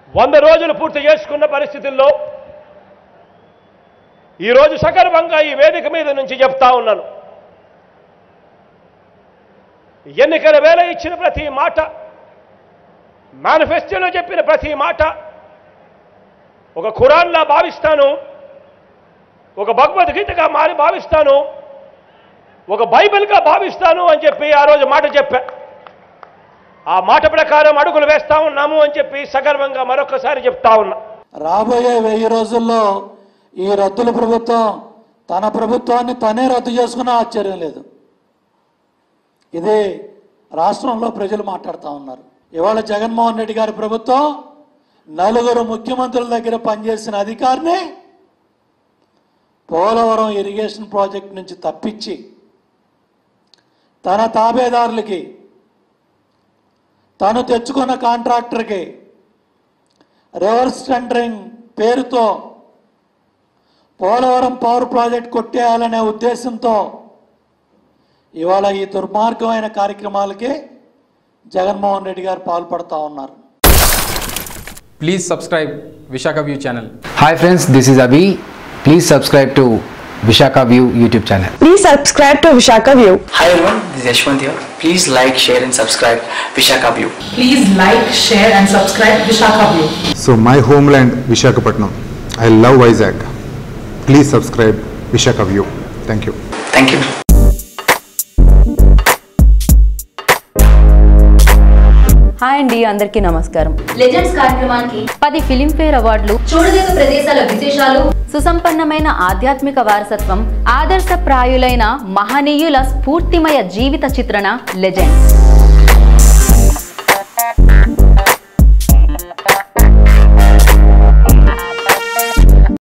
వంద రోజులు పూర్తి చేసుకున్న పరిస్థితుల్లో ఈరోజు సగర్వంగా ఈ వేదిక మీద నుంచి చెప్తా ఉన్నాను ఎన్నికల వేళ ఇచ్చిన ప్రతి మాట మేనిఫెస్టోలో చెప్పిన ప్రతి మాట ఒక ఖురాన్లా భావిస్తాను ఒక భగవద్గీతగా మారి భావిస్తాను ఒక బైబిల్గా భావిస్తాను అని చెప్పి ఆ రోజు మాట చెప్పా ఆ మాట ప్రకారం అడుగులు వేస్తా ఉన్నాము అని చెప్పి సగర్వంగా మరొకసారి చెప్తా ఉన్నా రాబోయే వెయ్యి రోజుల్లో ఈ రద్దుల ప్రభుత్వం తన ప్రభుత్వాన్ని తనే రద్దు చేసుకున్న ఆశ్చర్యం లేదు ఇది రాష్ట్రంలో ప్రజలు మాట్లాడుతూ ఉన్నారు ఇవాళ జగన్మోహన్ రెడ్డి గారి ప్రభుత్వం నలుగురు ముఖ్యమంత్రుల దగ్గర పనిచేసిన అధికారిని పోలవరం ఇరిగేషన్ ప్రాజెక్ట్ నుంచి తప్పించి తన తాబేదారులకి తను తెచ్చుకున్న కాంట్రాక్టర్కి రివర్స్ టెండరింగ్ పేరుతో పోలవరం పవర్ ప్రాజెక్ట్ కొట్టేయాలనే ఉద్దేశంతో ఇవాళ ఈ దుర్మార్గమైన కార్యక్రమాలకి జగన్మోహన్ రెడ్డి గారు పాల్పడతా ఉన్నారు Please subscribe Vishaka View channel. Hi friends, this is Abhi. Please subscribe to Vishaka View YouTube channel. Please subscribe to Vishaka View. Hi everyone, this is Yashwant here. Please like, share and subscribe Vishaka View. Please like, share and subscribe Vishaka View. So my homeland Vishakhapatnam. I love Vizag. Please subscribe Vishaka View. Thank you. Thank you. Hi అండి అందరికీ నమస్కారం legends కార్యక్రమానికి పది Filmfare అవార్డులు చూడదగ్గ ప్రదేశాల విశేషాలు సుసంపన్నమైన ఆధ్యాత్మిక వారసత్వం ఆదర్శప్రాయులైన మహనీయుల స్ఫూర్తిమయ జీవిత చిత్రణ లెజెండ్స్